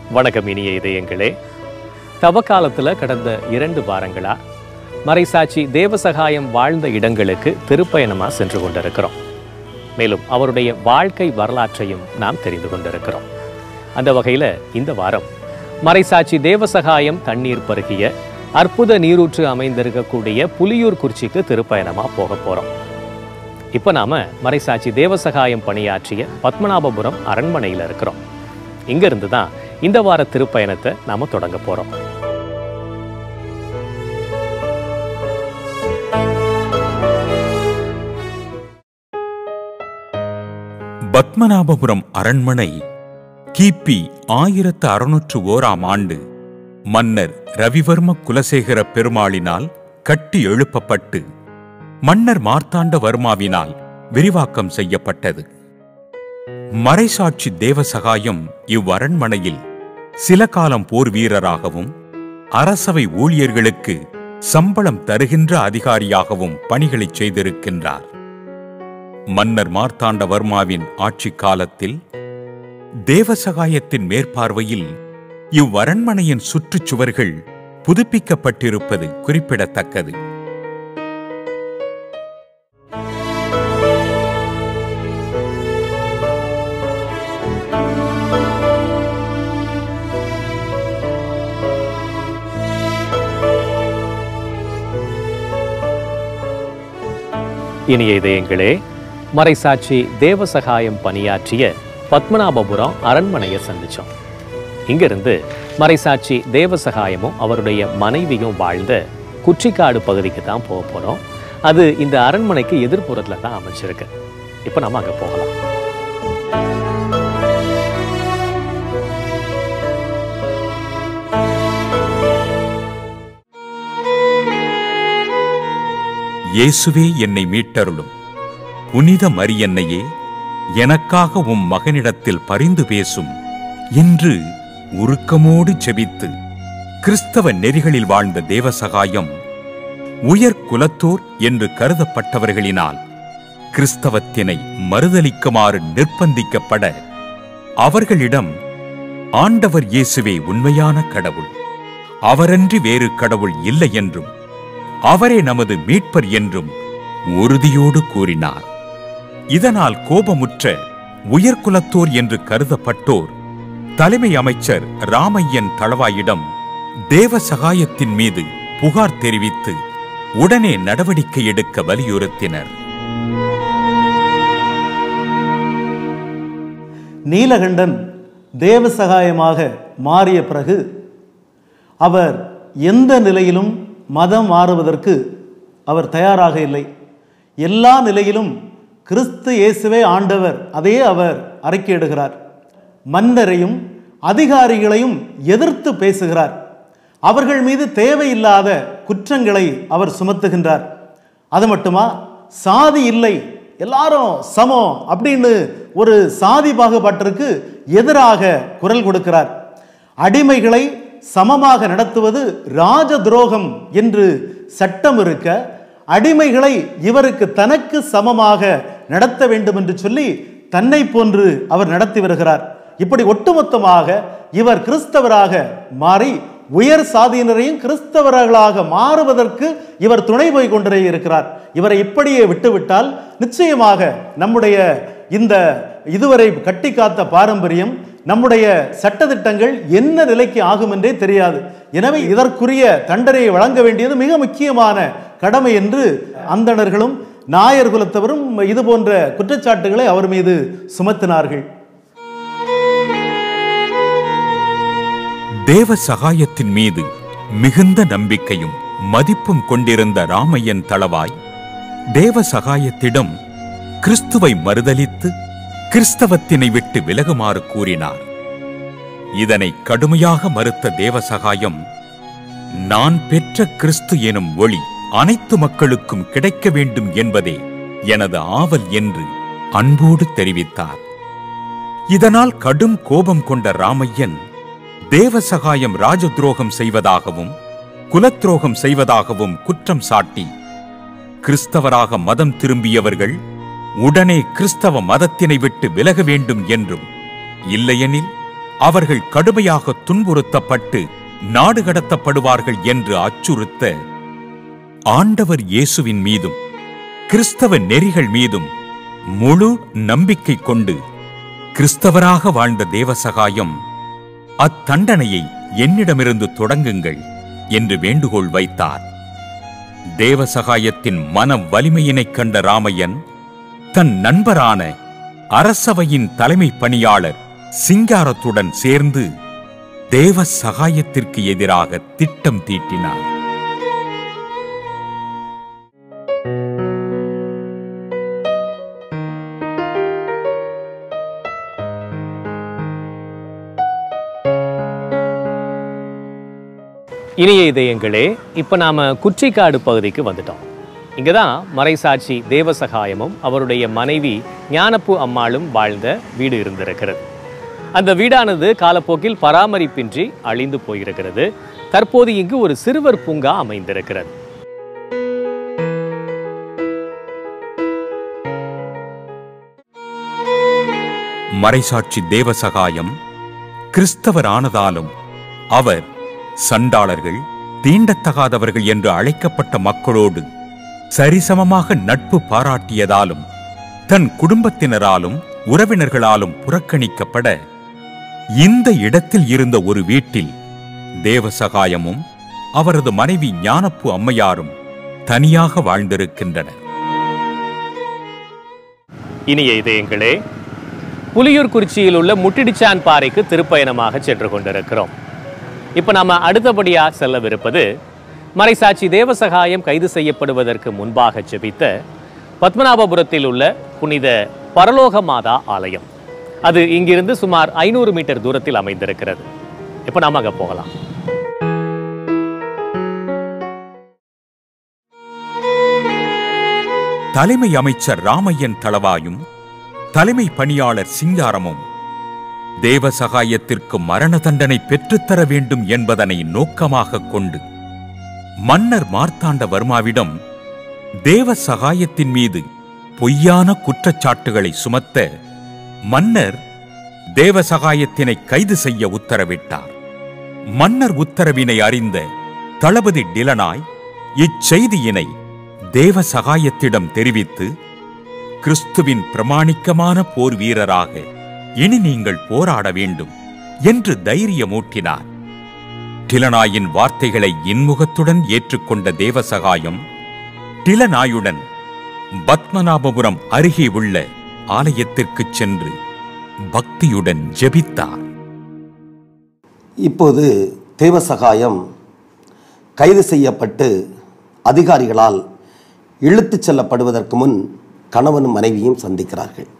வணக்கம் இனிய இதயங்களே தவக்காலத்துல கடந்த இரண்டு வாரங்களா மறைசாட்சி தேவசகாயம் வாழ்ந்த இடங்களுக்கு திருப்பயணமா சென்று கொண்டிருக்கிறோம் மேலும் அவருடைய வாழ்க்கை வரலாற்றையும் நாம் தெரிந்து கொண்டிருக்கிறோம் அந்த வகையில இந்த வாரம் மறைசாட்சி தேவசகாயம் தண்ணீர் பருகிய அற்புத நீரூற்று அமைந்திருக்கக்கூடிய புலியூர் குறிச்சிக்கு திருப்பயணமா போக போறோம் இப்போ நாம மறைசாட்சி தேவசகாயம் பணியாற்றிய பத்மநாபபுரம் அரண்மனையில் இருக்கிறோம் இங்கிருந்து தான் இந்த வார திருப்பயணத்தை நாம தொடங்க போறோம் பத்மநாபபுரம் அரண்மனை கிபி ஆயிரத்து அறுநூற்று ஓராம் ஆண்டு மன்னர் ரவிவர்ம குலசேகர பெருமாளினால் கட்டி எழுப்பப்பட்டு மன்னர் மார்த்தாண்டவர்மாவினால் விரிவாக்கம் செய்யப்பட்டது மறைசாட்சி தேவசகாயம் இவ்வரண்மனையில் சில காலம் போர் வீரராகவும் அரசவை ஊழியர்களுக்கு சம்பளம் தருகின்ற அதிகாரியாகவும் பணிகளைச் செய்திருக்கின்றார் மன்னர் மார்த்தாண்டவர்மாவின் ஆட்சி காலத்தில் தேவசகாயத்தின் மேற்பார்வையில் இவ்வரண்மனையின் சுற்றுச்சுவர்கள் புதுப்பிக்கப்பட்டிருப்பது குறிப்பிடத்தக்கது இனிய இதயங்களே மறைசாட்சி தேவசகாயம் பணியாற்றிய பத்மநாபபுரம் அரண்மனையை சந்திச்சோம் இங்கிருந்து மறைசாட்சி தேவசகாயமும் அவருடைய மனைவியும் வாழ்ந்த குற்றிக்காடு பகுதிக்கு தான் போக போறோம் அது இந்த அரண்மனைக்கு எதிர்ப்புறத்துல தான் அமைச்சிருக்கு இப்போ நம்ம அங்க போகலாம் இயேசுவே என்னை மீட்டருளும் புனித மரியன்னையே எனக்காக உம் மகனிடத்தில் பரிந்து பேசும் என்று உருக்கமோடு செபித்து கிறிஸ்தவ நெறிகளில் வாழ்ந்த தேவசகாயம் உயர் குலத்தோர் என்று கருதப்பட்டவர்களினால் கிறிஸ்தவத்தினை மறுதலிக்குமாறு நிர்பந்திக்கப்பட அவர்களிடம் ஆண்டவர் இயேசுவே உண்மையான கடவுள் அவரன்றி வேறு கடவுள் இல்லை என்றும் அவரே நமது மீட்பர் என்றும் உறுதியோடு கூறினார் இதனால் கோபமுற்ற உயர்குலத்தோர் என்று கருதப்பட்டோர் தலைமை அமைச்சர் ராமையன் தளவாயிடம் தேவ சகாயத்தின் மீது புகார் தெரிவித்து உடனே நடவடிக்கை எடுக்க வலியுறுத்தினர் நீலகண்டன் தேவசகாயமாக மாறிய பிறகு அவர் எந்த நிலையிலும் மதம் மாறுவதற்கு அவர் தயாராக இல்லை எல்லா நிலையிலும் கிறிஸ்து இயேசுவே ஆண்டவர் அதையே அவர் அறிக்கையிடுகிறார் மன்னரையும் அதிகாரிகளையும் எதிர்த்து பேசுகிறார் அவர்கள் மீது தேவையில்லாத குற்றங்களை அவர் சுமத்துகின்றார் அது மட்டுமா சாதி இல்லை எல்லாரும் சமம் அப்படின்னு ஒரு சாதி பாகுபாட்டிற்கு எதிராக குரல் கொடுக்கிறார் அடிமைகளை சமமாக நடத்துவது ராஜ துரோகம் என்று சட்டம் இருக்க அடிமைகளை இவருக்கு தனக்கு சமமாக நடத்த வேண்டும் என்று சொல்லி தன்னை போன்று அவர் நடத்தி வருகிறார் இப்படி ஒட்டுமொத்தமாக இவர் கிறிஸ்தவராக மாறி உயர் சாதியினரையும் கிறிஸ்தவர்களாக மாறுவதற்கு இவர் துணை போய் கொண்டே இருக்கிறார் இவரை இப்படியே விட்டுவிட்டால் நிச்சயமாக நம்முடைய இந்த இதுவரை கட்டி காத்த பாரம்பரியம் நம்முடைய சட்டதிட்டங்கள் என்ன நிலைக்கு ஆகும் என்றே தெரியாது எனவே இதற்குரிய தண்டனையை வழங்க வேண்டியது மிக முக்கியமான கடமை என்று அந்தணர்களும் நாயர் குலத்தவரும் இது போன்ற குற்றச்சாட்டுகளை அவர் மீது சுமத்தினார்கள் தேவ சகாயத்தின் மீது மிகுந்த நம்பிக்கையும் மதிப்பும் கொண்டிருந்த ராமையன் தளவாய் தேவ சகாயத்திடம் கிறிஸ்துவை மறுதலித்து கிறிஸ்தவத்தினை விட்டு விலகுமாறு கூறினார் இதனை கடுமையாக மறுத்த தேவசகாயம் நான் பெற்ற கிறிஸ்து எனும் ஒளி அனைத்து மக்களுக்கும் கிடைக்க வேண்டும் என்பதே எனது ஆவல் என்று அன்போடு தெரிவித்தார் இதனால் கடும் கோபம் கொண்ட ராமையன் தேவசகாயம் ராஜ துரோகம் செய்வதாகவும் குலத்துரோகம் செய்வதாகவும் குற்றம் சாட்டி கிறிஸ்தவராக மதம் திரும்பியவர்கள் உடனே கிறிஸ்தவ மதத்தினை விட்டு விலக வேண்டும் என்றும் இல்லையெனில் அவர்கள் கடுமையாக துன்புறுத்தப்பட்டு நாடு கடத்தப்படுவார்கள் என்று அச்சுறுத்த ஆண்டவர் இயேசுவின் மீதும் கிறிஸ்தவ நெறிகள் மீதும் முழு நம்பிக்கை கொண்டு கிறிஸ்தவராக வாழ்ந்த தேவசகாயம் அத்தண்டனையை என்னிடமிருந்து தொடங்குங்கள் என்று வேண்டுகோள் வைத்தார் தேவசகாயத்தின் மன வலிமையினைக் கண்ட ராமையன் தன் நண்பரான அரசவையின் தலைமை பணியாளர் சிங்காரத்துடன் சேர்ந்து தேவ சகாயத்திற்கு எதிராக திட்டம் தீட்டினார் இனிய இதயங்களே இப்போ நாம குச்சிக்காடு பகுதிக்கு வந்துட்டோம் இங்கே தான் மறைசாட்சி தேவசகாயமும் அவருடைய மனைவி ஞானப்பு அம்மாளும் வாழ்ந்த வீடு இருந்திருக்கிறது அந்த வீடானது காலப்போக்கில் பராமரிப்பின்றி அழிந்து போயிருக்கிறது தற்போது இங்கு ஒரு சிறுவர் பூங்கா அமைந்திருக்கிறது மறைசாட்சி தேவசகாயம் கிறிஸ்தவர் ஆனதாலும் அவர் சண்டாளர்கள் தீண்டத்தகாதவர்கள் என்று அழைக்கப்பட்ட மக்களோடு சரிசமமாக நட்பு பாராட்டியதாலும் தன் குடும்பத்தினராலும் உறவினர்களாலும் புறக்கணிக்கப்பட இந்த இடத்தில் இருந்த ஒரு வீட்டில் தேவசகாயமும் அவரது மனைவி ஞானப்பு அம்மையாரும் தனியாக வாழ்ந்திருக்கின்றனர் இனிய இதயங்களே புலியூர் குறிச்சியில் உள்ள முட்டிடிச்சான் பாறைக்கு திருப்பயணமாக சென்று கொண்டிருக்கிறோம் இப்போ நாம அடுத்தபடியாக செல்லவிருப்பது மறைசாட்சி தேவசகாயம் கைது செய்யப்படுவதற்கு முன்பாக ஜெபித்த பத்மநாபபுரத்தில் உள்ள புனித பரலோக மாதா ஆலயம் அது இங்கிருந்து சுமார் ஐநூறு மீட்டர் தூரத்தில் அமைந்திருக்கிறது இப்போ நாம அங்கே போகலாம் தலைமை அமைச்சர் ராமையன் தளவாயும் தலைமை பணியாளர் சிங்காரமும் தேவசகாயத்திற்கு மரண தண்டனை பெற்றுத்தர வேண்டும் என்பதனை நோக்கமாக கொண்டு மன்னர் மார்த்தாண்டவர்மாவிடம் தேவ சகாயத்தின் மீது பொய்யான குற்றச்சாட்டுகளை சுமத்த மன்னர் தேவசகாயத்தினை கைது செய்ய உத்தரவிட்டார் மன்னர் உத்தரவினை அறிந்த தளபதி டிலனாய் இச்செய்தியினை தேவ சகாயத்திடம் தெரிவித்து கிறிஸ்துவின் பிரமாணிக்கமான போர் வீரராக இனி நீங்கள் போராட வேண்டும் என்று தைரியமூட்டினார் டிலனாயின் வார்த்தைகளை இன்முகத்துடன் ஏற்றுக்கொண்ட தேவசகாயம் டிலனாயுடன் பத்மநாபபுரம் அருகே உள்ள ஆலயத்திற்குச் சென்று பக்தியுடன் ஜெபித்தார் இப்போது தேவசகாயம் கைது செய்யப்பட்டு அதிகாரிகளால் இழுத்துச் செல்லப்படுவதற்கு முன் கணவனும் மனைவியும் சந்திக்கிறார்கள்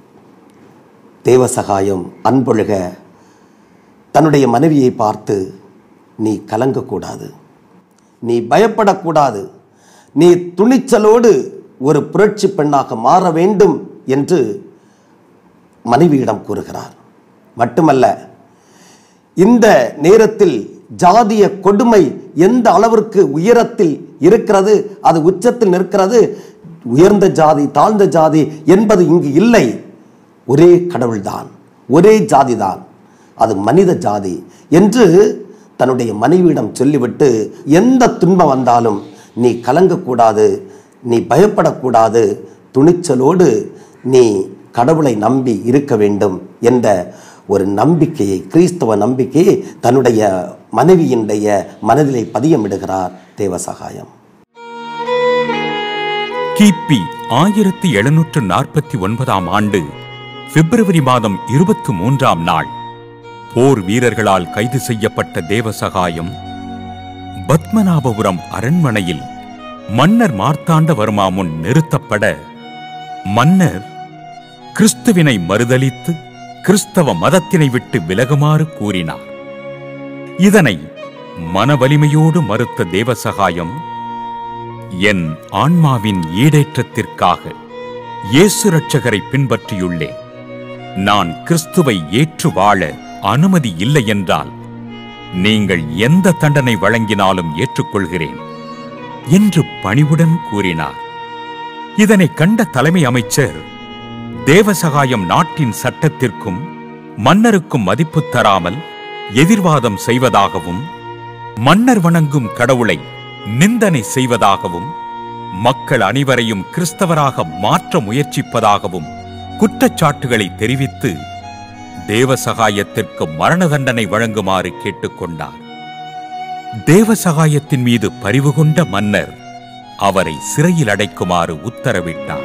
தேவசகாயம் அன்பொழுக தன்னுடைய மனைவியை பார்த்து நீ கலங்கக்கூடாது நீ பயப்படக்கூடாது நீ துணிச்சலோடு ஒரு புரட்சி பெண்ணாக மாற வேண்டும் என்று மனைவியிடம் கூறுகிறார் மட்டுமல்ல இந்த நேரத்தில் ஜாதிய கொடுமை எந்த அளவிற்கு உயரத்தில் இருக்கிறது அது உச்சத்தில் நிற்கிறது உயர்ந்த ஜாதி தாழ்ந்த ஜாதி என்பது இங்கு இல்லை ஒரே கடவுள்தான் ஒரே ஜாதிதான் அது மனித ஜாதி என்று தன்னுடைய மனைவியிடம் சொல்லிவிட்டு எந்த துன்பம் வந்தாலும் நீ கலங்கக்கூடாது நீ பயப்படக்கூடாது துணிச்சலோடு நீ கடவுளை நம்பி இருக்க வேண்டும் என்ற ஒரு நம்பிக்கையை கிறிஸ்தவ நம்பிக்கையை தன்னுடைய மனைவியினுடைய மனதிலே பதியமிடுகிறார் தேவசகாயம் கிபி ஆயிரத்தி எழுநூற்று நாற்பத்தி ஒன்பதாம் ஆண்டு பிப்ரவரி மாதம் இருபத்தி மூன்றாம் நாள் போர் வீரர்களால் கைது செய்யப்பட்ட தேவசகாயம் பத்மநாபபுரம் அரண்மனையில் மன்னர் மார்த்தாண்டவர்மா முன் நிறுத்தப்பட மன்னர் கிறிஸ்துவினை மறுதலித்து கிறிஸ்தவ மதத்தினை விட்டு விலகுமாறு கூறினார் இதனை மனவலிமையோடு மறுத்த தேவசகாயம் என் ஆன்மாவின் ஈடேற்றத்திற்காக இயேசு ரட்சகரை பின்பற்றியுள்ளேன் நான் கிறிஸ்துவை ஏற்று வாழ அனுமதி இல்லை என்றால் நீங்கள் எந்த தண்டனை வழங்கினாலும் ஏற்றுக்கொள்கிறேன் என்று பணிவுடன் கூறினார் இதனை கண்ட தலைமை அமைச்சர் தேவசகாயம் நாட்டின் சட்டத்திற்கும் மன்னருக்கும் மதிப்பு தராமல் எதிர்வாதம் செய்வதாகவும் மன்னர் வணங்கும் கடவுளை நிந்தனை செய்வதாகவும் மக்கள் அனைவரையும் கிறிஸ்தவராக மாற்ற முயற்சிப்பதாகவும் குற்றச்சாட்டுகளை தெரிவித்து தேவசகாயத்திற்கு மரண தண்டனை வழங்குமாறு கேட்டுக்கொண்டார் தேவசகாயத்தின் மீது பரிவு கொண்ட மன்னர் அவரை சிறையில் அடைக்குமாறு உத்தரவிட்டார்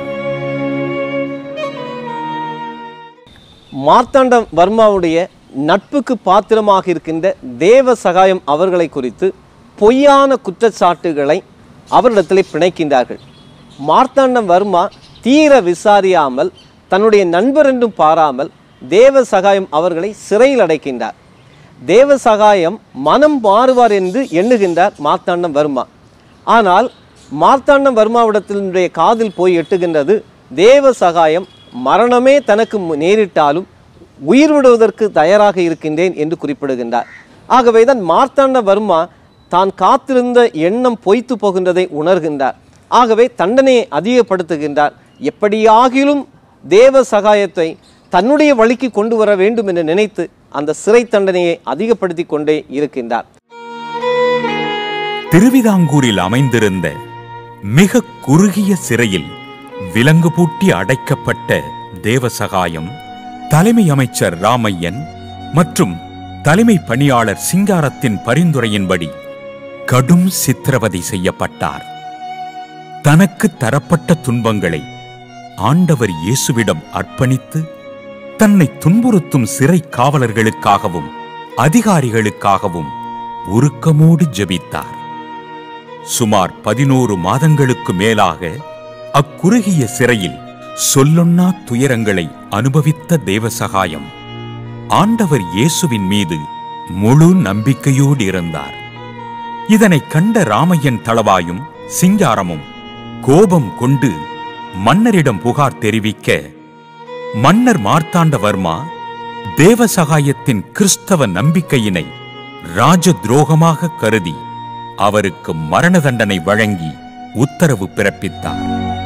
மார்த்தாண்ட வர்மாவுடைய நட்புக்கு பாத்திரமாக இருக்கின்ற தேவ சகாயம் அவர்களை குறித்து பொய்யான குற்றச்சாட்டுகளை அவரிடத்தில் பிணைக்கின்றார்கள் மார்த்தாண்டம் வர்மா தீர விசாரியாமல் தன்னுடைய நண்பர் என்றும் பாராமல் தேவ சகாயம் அவர்களை சிறையில் அடைக்கின்றார் தேவ சகாயம் மனம் மாறுவார் என்று எண்ணுகின்றார் மார்த்தாண்டம் வர்மா ஆனால் மார்த்தாண்டம் வர்மாவிடத்தினுடைய காதில் போய் எட்டுகின்றது தேவ சகாயம் மரணமே தனக்கு மு- நேரிட்டாலும் உயிர் விடுவதற்கு தயாராக இருக்கின்றேன் என்று குறிப்பிடுகின்றார் ஆகவே தான் மார்த்தாண்ட வர்மா தான் காத்திருந்த எண்ணம் பொய்த்து போகின்றதை உணர்கின்றார் ஆகவே தண்டனையை அதிகப்படுத்துகின்றார் எப்படியாகிலும் தேவ சகாயத்தை தன்னுடைய வழிக்கு கொண்டு வர வேண்டும் என்று நினைத்து அந்த சிறை தண்டனையை அதிகப்படுத்தி கொண்டே இருக்கின்றார் திருவிதாங்கூரில் அமைந்திருந்த மிக குறுகிய சிறையில் விலங்கு பூட்டி அடைக்கப்பட்ட தேவசகாயம் தலைமை அமைச்சர் ராமையன் மற்றும் தலைமை பணியாளர் சிங்காரத்தின் பரிந்துரையின்படி கடும் சித்திரவதை செய்யப்பட்டார் தனக்கு தரப்பட்ட துன்பங்களை ஆண்டவர் இயேசுவிடம் அர்ப்பணித்து தன்னை துன்புறுத்தும் சிறை காவலர்களுக்காகவும் அதிகாரிகளுக்காகவும் உருக்கமோடு ஜெபித்தார் சுமார் பதினோரு மாதங்களுக்கு மேலாக அக்குறுகிய சிறையில் சொல்லொன்னா துயரங்களை அனுபவித்த தேவசகாயம் ஆண்டவர் இயேசுவின் மீது முழு நம்பிக்கையோடு இருந்தார் இதனை கண்ட ராமையன் தளவாயும் சிங்காரமும் கோபம் கொண்டு மன்னரிடம் புகார் தெரிவிக்க மன்னர் மார்த்தாண்டவர்மா தேவசகாயத்தின் கிறிஸ்தவ நம்பிக்கையினை ராஜ துரோகமாக கருதி அவருக்கு மரண தண்டனை வழங்கி உத்தரவு பிறப்பித்தார்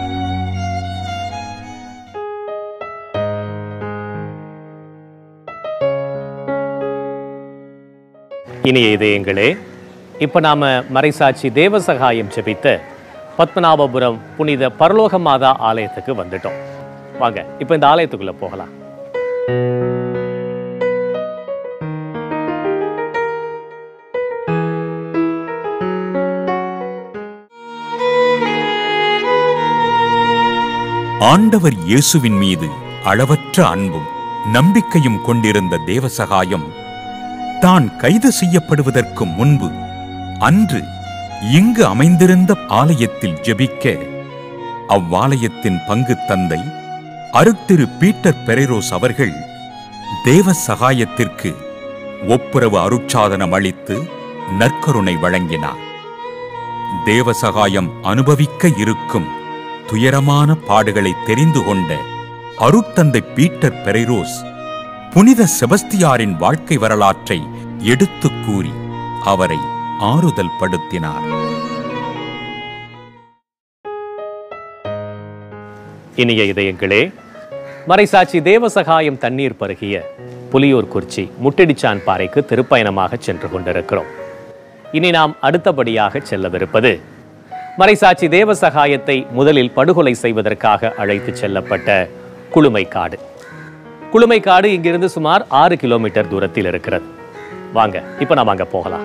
இனிய இதயங்களே இப்ப நாம மறைசாட்சி தேவசகாயம் ஜெபித்த பத்மநாபபுரம் புனித பரலோக மாதா ஆலயத்துக்கு வந்துட்டோம் வாங்க இப்ப இந்த ஆலயத்துக்குள்ள போகலாம் ஆண்டவர் இயேசுவின் மீது அளவற்ற அன்பும் நம்பிக்கையும் கொண்டிருந்த தேவசகாயம் தான் கைது செய்யப்படுவதற்கு முன்பு அன்று இங்கு அமைந்திருந்த ஆலயத்தில் ஜெபிக்க அவ்வாலயத்தின் பங்கு தந்தை அருத்திரு பீட்டர் பெரேரோஸ் அவர்கள் தேவ சகாயத்திற்கு ஒப்புரவு அருட்சாதனம் அளித்து நற்கருணை வழங்கினார் தேவசகாயம் அனுபவிக்க இருக்கும் துயரமான பாடுகளை தெரிந்து கொண்ட அருட்தந்தை பீட்டர் பெரைரோஸ் புனித செபஸ்தியாரின் வாழ்க்கை வரலாற்றை எடுத்துக் கூறி அவரை ஆறுதல் படுத்தினார் இனிய இதயங்களே மறைசாட்சி தேவசகாயம் தண்ணீர் பருகிய புலியூர் குறிச்சி முட்டடிச்சான் பாறைக்கு திருப்பயணமாக சென்று கொண்டிருக்கிறோம் இனி நாம் அடுத்தபடியாக செல்லவிருப்பது மறைசாட்சி தேவசகாயத்தை முதலில் படுகொலை செய்வதற்காக அழைத்துச் செல்லப்பட்ட குளுமைக்காடு குளுமைக்காடு இங்கிருந்து சுமார் ஆறு கிலோமீட்டர் தூரத்தில் இருக்கிறது வாங்க இப்ப நாம் அங்க போகலாம்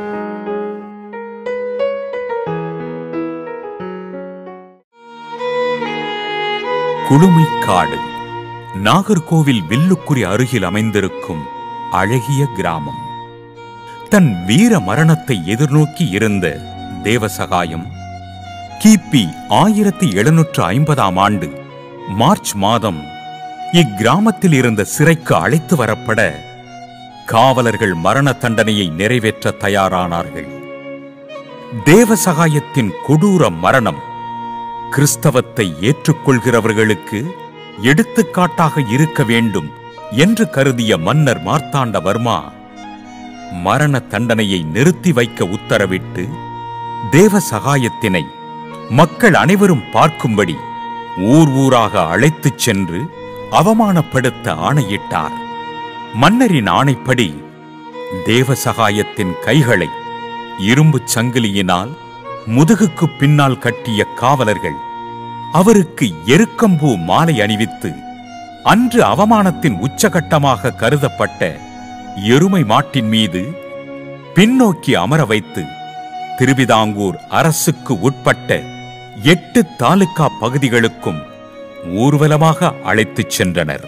குளுமைக்காடு நாகர்கோவில் வில்லுக்குறி அருகில் அமைந்திருக்கும் அழகிய கிராமம் தன் வீர மரணத்தை எதிர்நோக்கி இருந்த தேவசகாயம் கிபி ஆயிரத்தி எழுநூற்று ஐம்பதாம் ஆண்டு மார்ச் மாதம் இக்கிராமத்தில் இருந்த சிறைக்கு அழைத்து வரப்பட காவலர்கள் மரண தண்டனையை நிறைவேற்ற தயாரானார்கள் தேவசகாயத்தின் கொடூர மரணம் கிறிஸ்தவத்தை ஏற்றுக்கொள்கிறவர்களுக்கு எடுத்துக்காட்டாக இருக்க வேண்டும் என்று கருதிய மன்னர் மார்த்தாண்டவர்மா மரண தண்டனையை நிறுத்தி வைக்க உத்தரவிட்டு தேவ சகாயத்தினை மக்கள் அனைவரும் பார்க்கும்படி ஊர் ஊராக அழைத்துச் சென்று அவமானப்படுத்த ஆணையிட்டார் மன்னரின் ஆணைப்படி தேவசகாயத்தின் கைகளை இரும்புச் சங்கிலியினால் முதுகுக்கு பின்னால் கட்டிய காவலர்கள் அவருக்கு எருக்கம்பூ மாலை அணிவித்து அன்று அவமானத்தின் உச்சகட்டமாக கருதப்பட்ட எருமை மாட்டின் மீது பின்னோக்கி அமர வைத்து திருவிதாங்கூர் அரசுக்கு உட்பட்ட எட்டு தாலுகா பகுதிகளுக்கும் ஊர்வலமாக அழைத்துச் சென்றனர்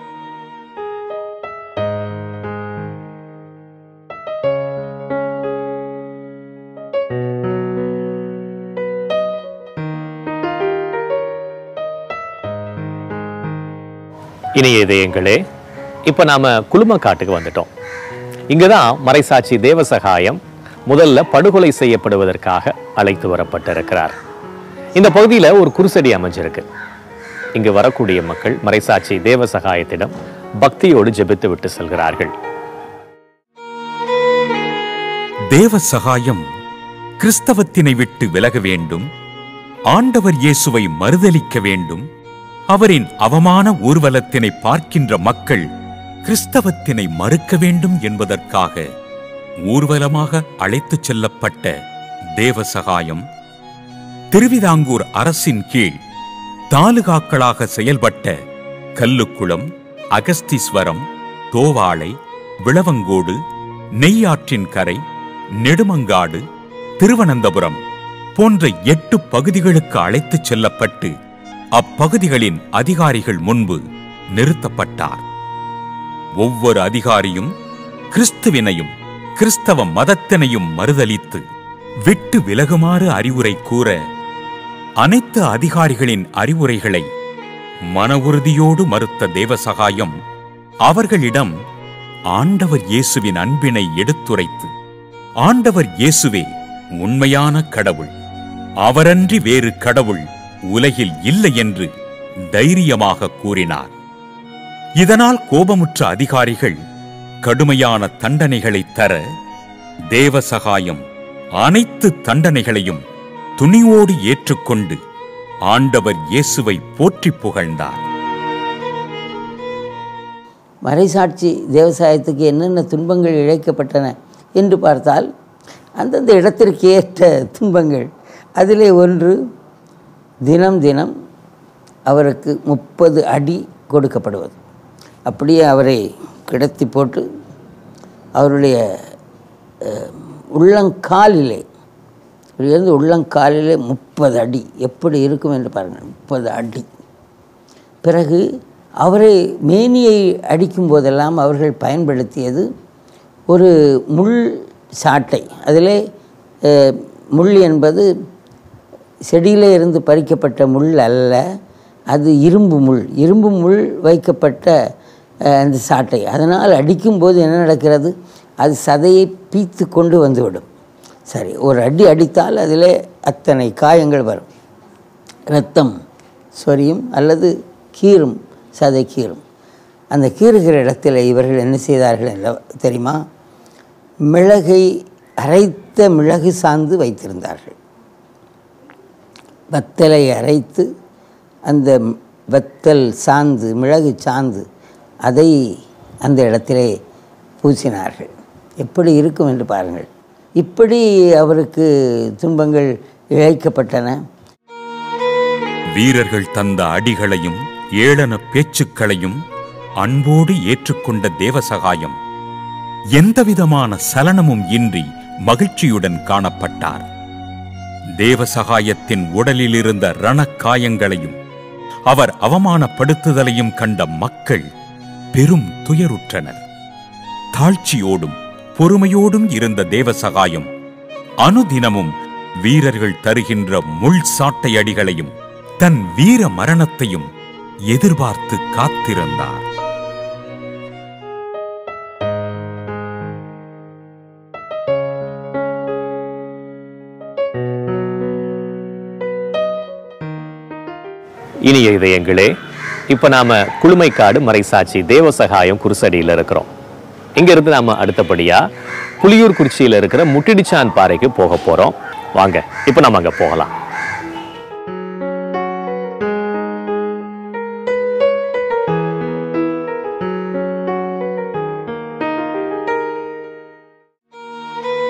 இனிய இதயங்களே இப்போ நாம குழுமக்காட்டுக்கு வந்துட்டோம் இங்கே தான் மறைசாட்சி தேவசகாயம் முதல்ல படுகொலை செய்யப்படுவதற்காக அழைத்து வரப்பட்டிருக்கிறார் இந்த பகுதியில் ஒரு குருசடி அமைஞ்சிருக்கு இங்கு வரக்கூடிய மக்கள் மறைசாட்சி தேவசகாயத்திடம் பக்தியோடு ஜெபித்து விட்டு செல்கிறார்கள் தேவசகாயம் கிறிஸ்தவத்தினை விட்டு விலக வேண்டும் ஆண்டவர் இயேசுவை மறுதலிக்க வேண்டும் அவரின் அவமான ஊர்வலத்தினை பார்க்கின்ற மக்கள் கிறிஸ்தவத்தினை மறுக்க வேண்டும் என்பதற்காக ஊர்வலமாக அழைத்துச் செல்லப்பட்ட தேவசகாயம் திருவிதாங்கூர் அரசின் கீழ் தாலுகாக்களாக செயல்பட்ட கல்லுக்குளம் அகஸ்தீஸ்வரம் தோவாளை விளவங்கோடு நெய்யாற்றின் கரை நெடுமங்காடு திருவனந்தபுரம் போன்ற எட்டு பகுதிகளுக்கு அழைத்துச் செல்லப்பட்டு அப்பகுதிகளின் அதிகாரிகள் முன்பு நிறுத்தப்பட்டார் ஒவ்வொரு அதிகாரியும் கிறிஸ்துவினையும் கிறிஸ்தவ மதத்தினையும் மறுதலித்து விட்டு விலகுமாறு அறிவுரை கூற அனைத்து அதிகாரிகளின் அறிவுரைகளை மன உறுதியோடு மறுத்த தேவசகாயம் அவர்களிடம் ஆண்டவர் இயேசுவின் அன்பினை எடுத்துரைத்து ஆண்டவர் இயேசுவே உண்மையான கடவுள் அவரன்றி வேறு கடவுள் உலகில் இல்லை என்று தைரியமாக கூறினார் இதனால் கோபமுற்ற அதிகாரிகள் கடுமையான தண்டனைகளை தர தேவசகாயம் அனைத்து தண்டனைகளையும் துணிவோடு ஏற்றுக்கொண்டு ஆண்டவர் இயேசுவை போற்றிப் புகழ்ந்தார் மறைசாட்சி தேவசாயத்துக்கு என்னென்ன துன்பங்கள் இழைக்கப்பட்டன என்று பார்த்தால் அந்தந்த இடத்திற்கு ஏற்ற துன்பங்கள் அதிலே ஒன்று தினம் தினம் அவருக்கு முப்பது அடி கொடுக்கப்படுவது அப்படியே அவரை கிடத்தி போட்டு அவருடைய அஹ், உள்ளங்காலிலே இருந்து உள்ளங்காலிலே முப்பது அடி எப்படி இருக்கும் என்று பாருங்கள் முப்பது அடி பிறகு அவரை மேனியை அடிக்கும் போதெல்லாம் அவர்கள் பயன்படுத்தியது ஒரு முள் சாட்டை அதிலே அஹ், முள் என்பது செடியிலே இருந்து பறிக்கப்பட்ட முள் அல்ல அது இரும்பு முள் இரும்பு முள் வைக்கப்பட்ட அஹ், அந்த சாட்டை அதனால் அடிக்கும்போது என்ன நடக்கிறது அது சதையை பீத்து கொண்டு வந்துவிடும் சரி ஒரு அடி அடித்தால் அதிலே அத்தனை காயங்கள் வரும் இரத்தம் சொரியும் அல்லது கீறும் சதை கீறும் அந்த கீறுகிற இடத்துல இவர்கள் என்ன செய்தார்கள் என்ற தெரியுமா மிளகை அரைத்த மிளகு சாந்து வைத்திருந்தார்கள் வத்தலை அரைத்து அந்த வத்தல் சாந்து மிளகு சாந்து அதை அந்த இடத்திலே பூசினார்கள் எப்படி இருக்கும் என்று பாருங்கள் இப்படி அவருக்கு துன்பங்கள் இழைக்கப்பட்டன வீரர்கள் தந்த அடிகளையும் ஏளன பேச்சுக்களையும் அன்போடு ஏற்றுக்கொண்ட தேவசகாயம் எந்தவிதமான சலனமும் இன்றி மகிழ்ச்சியுடன் காணப்பட்டார் தேவசகாயத்தின் உடலில் இருந்த ரணக்காயங்களையும் அவர் அவமானப்படுத்துதலையும் கண்ட மக்கள் பெரும் துயருற்றனர் தாழ்ச்சியோடும் பொறுமையோடும் இருந்த தேவசகாயம் அனுதினமும் வீரர்கள் தருகின்ற முள் சாட்டை அடிகளையும் தன் வீர மரணத்தையும் எதிர்பார்த்து காத்திருந்தார் இனிய இதயங்களே இப்போ நாம குளுமைக்காடு மறைசாட்சி தேவசகாயம் குருசடியில் இருக்கிறோம் இங்க இருந்து நாம அடுத்தபடியா புலியூர் குறிச்சியில் இருக்கிற முட்டிடிச்சான் பாறைக்கு போக போறோம் வாங்க இப்போ நம்ம அங்க போகலாம்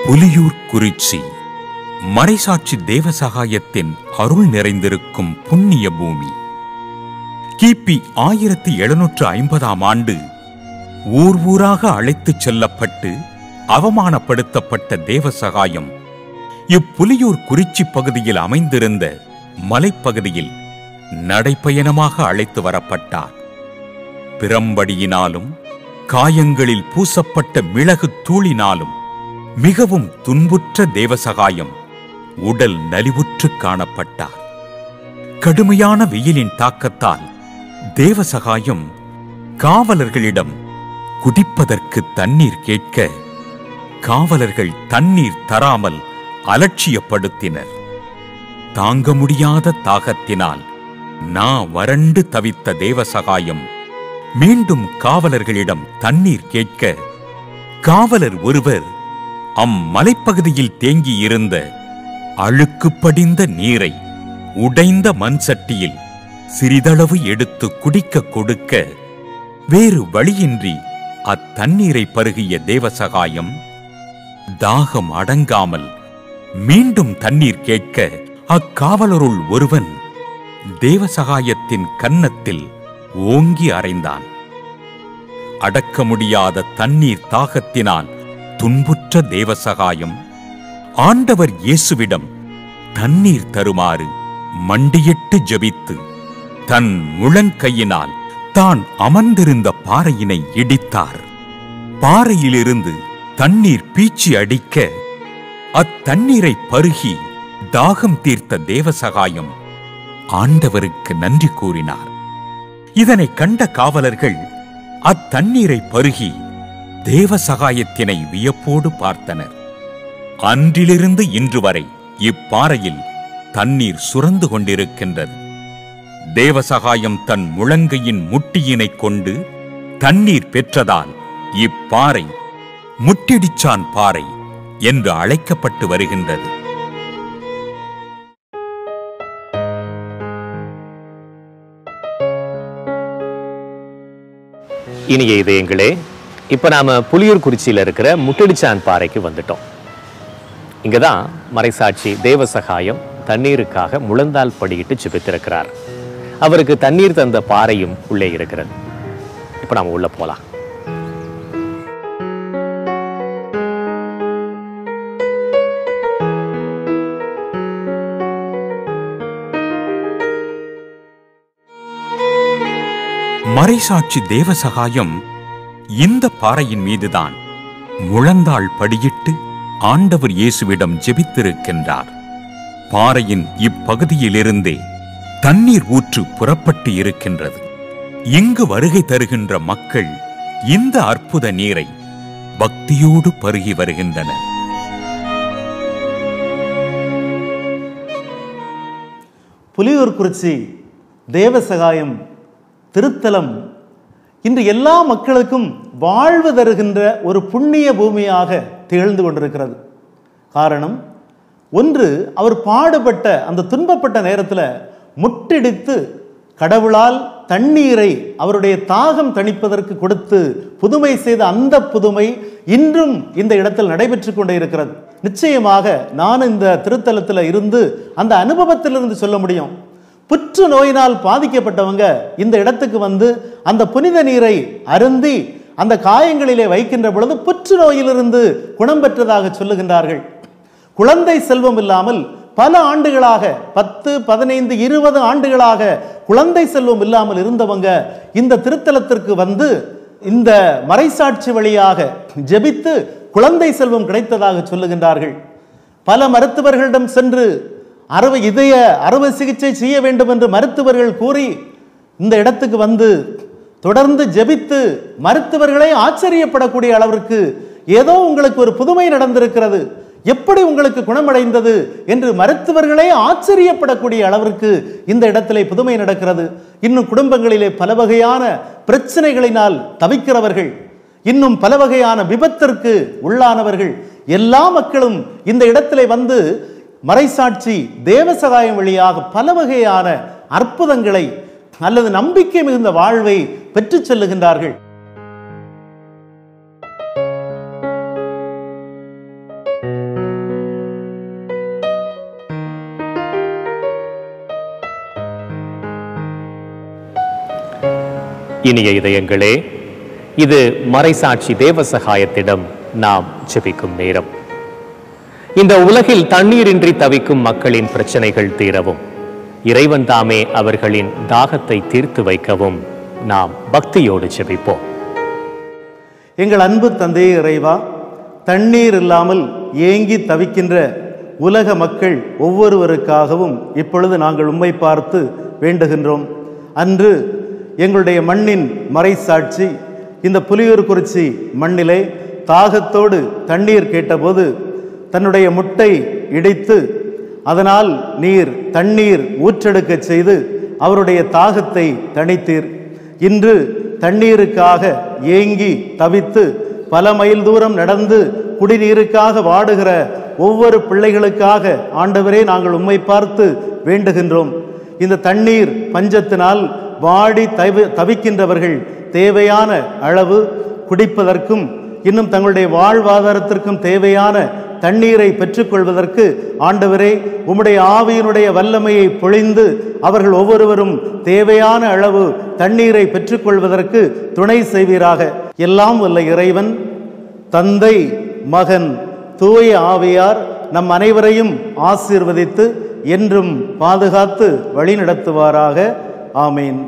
புலியூர் குறிச்சி மறைசாட்சி தேவசகாயத்தின் அருள் நிறைந்திருக்கும் புண்ணிய பூமி கிபி ஆயிரத்தி எழுநூற்று ஐம்பதாம் ஆண்டு ஊர் ஊராக அழைத்துச் செல்லப்பட்டு அவமானப்படுத்தப்பட்ட தேவசகாயம் இப்புலியூர் குறிச்சி பகுதியில் அமைந்திருந்த மலைப்பகுதியில் நடைப்பயணமாக அழைத்து வரப்பட்டார் பிரம்படியினாலும் காயங்களில் பூசப்பட்ட மிளகு தூளினாலும் மிகவும் துன்புற்ற தேவசகாயம் உடல் நலிவுற்று காணப்பட்டார் கடுமையான வெயிலின் தாக்கத்தால் தேவசகாயம் காவலர்களிடம் குடிப்பதற்கு தண்ணீர் கேட்க காவலர்கள் தண்ணீர் தராமல் அலட்சியப்படுத்தினர் தாங்க முடியாத தாகத்தினால் நா வறண்டு தவித்த தேவசகாயம் மீண்டும் காவலர்களிடம் தண்ணீர் கேட்க காவலர் ஒருவர் அம்மலைப்பகுதியில் தேங்கியிருந்த அழுக்கு படிந்த நீரை உடைந்த மண் சட்டியில் சிறிதளவு எடுத்து குடிக்க கொடுக்க வேறு வழியின்றி அத்தண்ணீரை பருகிய தேவசகாயம் தாகம் அடங்காமல் மீண்டும் தண்ணீர் கேட்க அக்காவலருள் ஒருவன் தேவசகாயத்தின் கன்னத்தில் ஓங்கி அறைந்தான் அடக்க முடியாத தண்ணீர் தாகத்தினால் துன்புற்ற தேவசகாயம் ஆண்டவர் இயேசுவிடம் தண்ணீர் தருமாறு மண்டியிட்டு ஜெபித்து தன் முழங்கையினால் தான் அமர்ந்திருந்த பாறையினை இடித்தார் பாறையிலிருந்து தண்ணீர் பீச்சி அடிக்க அத்தண்ணீரை பருகி தாகம் தீர்த்த தேவசகாயம் ஆண்டவருக்கு நன்றி கூறினார் இதனை கண்ட காவலர்கள் அத்தண்ணீரை பருகி தேவசகாயத்தினை வியப்போடு பார்த்தனர் அன்றிலிருந்து இன்று வரை இப்பாறையில் தண்ணீர் சுரந்து கொண்டிருக்கின்றது தேவசகாயம் தன் முழங்கையின் முட்டியினைக் கொண்டு தண்ணீர் பெற்றதால் இப்பாறை முட்டிடிச்சான் பாறை என்று அழைக்கப்பட்டு வருகின்றது இனிய இதயங்களே இப்போ நாம புலியூர் குறிச்சியில் இருக்கிற முட்டடிச்சான் பாறைக்கு வந்துட்டோம் இங்கே தான் மறைசாட்சி தேவசகாயம் தண்ணீருக்காக முழந்தால் படியிட்டு ஜெபித்திருக்கிறார் அவருக்கு தண்ணீர் தந்த பாறையும் உள்ளே இருக்கிறது இப்போ நாம உள்ள போலாம் மறைசாட்சி தேவசகாயம் இந்த பாறையின் மீதுதான் முழந்தாள் படியிட்டு ஆண்டவர் இயேசுவிடம் ஜெபித்திருக்கின்றார் பாறையின் இப்பகுதியிலிருந்தே தண்ணீர் ஊற்று புறப்பட்டு இருக்கின்றது இங்கு வருகை தருகின்ற மக்கள் இந்த அற்புத நீரை பக்தியோடு பருகி வருகின்றனர் புலியூர் குறிச்சி தேவசகாயம் திருத்தலம் இன்று எல்லா மக்களுக்கும் வாழ்வு தருகின்ற ஒரு புண்ணிய பூமியாக திகழ்ந்து கொண்டிருக்கிறது காரணம் ஒன்று அவர் பாடுபட்ட அந்த துன்பப்பட்ட நேரத்தில் முட்டிடித்து கடவுளால் தண்ணீரை அவருடைய தாகம் தணிப்பதற்கு கொடுத்து புதுமை செய்த அந்த புதுமை இன்றும் இந்த இடத்தில் நடைபெற்று கொண்டே இருக்கிறது நிச்சயமாக நான் இந்த திருத்தலத்தில் இருந்து அந்த அனுபவத்திலிருந்து சொல்ல முடியும் புற்று நோயினால் பாதிக்கப்பட்டவங்க இந்த இடத்துக்கு வந்து அந்த புனித நீரை அருந்தி அந்த காயங்களிலே வைக்கின்ற பொழுது புற்று நோயிலிருந்து குணம் பெற்றதாக சொல்லுகின்றார்கள் குழந்தை செல்வம் இல்லாமல் பல ஆண்டுகளாக பத்து பதினைந்து இருபது ஆண்டுகளாக குழந்தை செல்வம் இல்லாமல் இருந்தவங்க இந்த திருத்தலத்திற்கு வந்து இந்த மறைசாட்சி வழியாக ஜெபித்து குழந்தை செல்வம் கிடைத்ததாக சொல்லுகின்றார்கள் பல மருத்துவர்களிடம் சென்று அறுவை இதய அறுவை சிகிச்சை செய்ய வேண்டும் என்று மருத்துவர்கள் கூறி இந்த இடத்துக்கு வந்து தொடர்ந்து ஜெபித்து மருத்துவர்களே ஆச்சரியப்படக்கூடிய அளவிற்கு ஏதோ உங்களுக்கு ஒரு புதுமை நடந்திருக்கிறது எப்படி உங்களுக்கு குணமடைந்தது என்று மருத்துவர்களே ஆச்சரியப்படக்கூடிய அளவிற்கு இந்த இடத்திலே புதுமை நடக்கிறது இன்னும் குடும்பங்களிலே பல வகையான பிரச்சனைகளினால் தவிக்கிறவர்கள் இன்னும் பல வகையான விபத்திற்கு உள்ளானவர்கள் எல்லா மக்களும் இந்த இடத்திலே வந்து மறைசாட்சி தேவசகாயம் வழியாக பல வகையான அற்புதங்களை அல்லது நம்பிக்கை மிகுந்த வாழ்வை பெற்றுச் செல்லுகின்றார்கள் இனிய இதயங்களே இது மறைசாட்சி தேவசகாயத்திடம் நாம் ஜெபிக்கும் நேரம் இந்த உலகில் தண்ணீரின்றி தவிக்கும் மக்களின் பிரச்சனைகள் தீரவும் இறைவன் தாமே அவர்களின் தாகத்தை தீர்த்து வைக்கவும் நாம் பக்தியோடு ஜெபிப்போம் எங்கள் அன்பு தந்தையே இறைவா தண்ணீர் இல்லாமல் ஏங்கி தவிக்கின்ற உலக மக்கள் ஒவ்வொருவருக்காகவும் இப்பொழுது நாங்கள் உம்மை பார்த்து வேண்டுகின்றோம் அன்று எங்களுடைய மண்ணின் மறைசாட்சி இந்த புலியூர்குறிச்சி மண்ணிலே தாகத்தோடு தண்ணீர் கேட்டபோது தன்னுடைய முட்டை இடித்து அதனால் நீர் தண்ணீர் ஊற்றெடுக்கச் செய்து அவருடைய தாகத்தை தணித்தீர் இன்று தண்ணீருக்காக ஏங்கி தவித்து பல மைல் தூரம் நடந்து குடிநீருக்காக வாடுகிற ஒவ்வொரு பிள்ளைகளுக்காக ஆண்டவரே நாங்கள் உம்மை பார்த்து வேண்டுகின்றோம் இந்த தண்ணீர் பஞ்சத்தினால் வாடி தவி தவிக்கின்றவர்கள் தேவையான அளவு குடிப்பதற்கும் இன்னும் தங்களுடைய வாழ்வாதாரத்திற்கும் தேவையான தண்ணீரை பெற்றுக்கொள்வதற்கு ஆண்டவரே உம்முடைய ஆவியினுடைய வல்லமையை பொழிந்து அவர்கள் ஒவ்வொருவரும் தேவையான அளவு தண்ணீரை பெற்றுக்கொள்வதற்கு துணை செய்வீராக எல்லாம் வல்ல இறைவன் தந்தை மகன் தூய ஆவியார் நம் அனைவரையும் ஆசீர்வதித்து என்றும் பாதுகாத்து வழிநடத்துவாராக ஆமீன்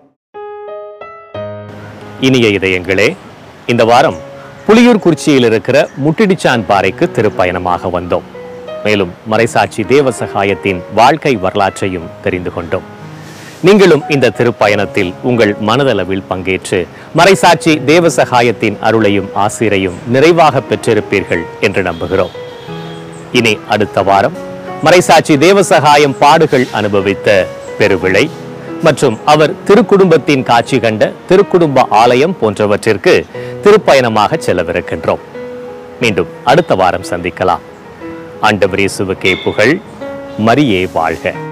இனிய இதயங்களே இந்த வாரம் புலியூர் குறிச்சியில் இருக்கிற முட்டிடிச்சான் பாறைக்கு திருப்பயணமாக வந்தோம் மேலும் மறைசாட்சி தேவசகாயத்தின் வாழ்க்கை வரலாற்றையும் தெரிந்து கொண்டோம் நீங்களும் இந்த திருப்பயணத்தில் உங்கள் மனதளவில் பங்கேற்று மறைசாட்சி தேவசகாயத்தின் அருளையும் ஆசிரையும் நிறைவாக பெற்றிருப்பீர்கள் என்று நம்புகிறோம் இனி அடுத்த வாரம் மறைசாட்சி தேவசகாயம் பாடுகள் அனுபவித்த பெருவிளை மற்றும் அவர் திருக்குடும்பத்தின் காட்சி கண்ட திருக்குடும்ப ஆலயம் போன்றவற்றிற்கு திருப்பயணமாக செல்லவிருக்கின்றோம் மீண்டும் அடுத்த வாரம் சந்திக்கலாம் ஆண்டவர் இயேசுவுக்கே புகழ் மரியே வாழ்க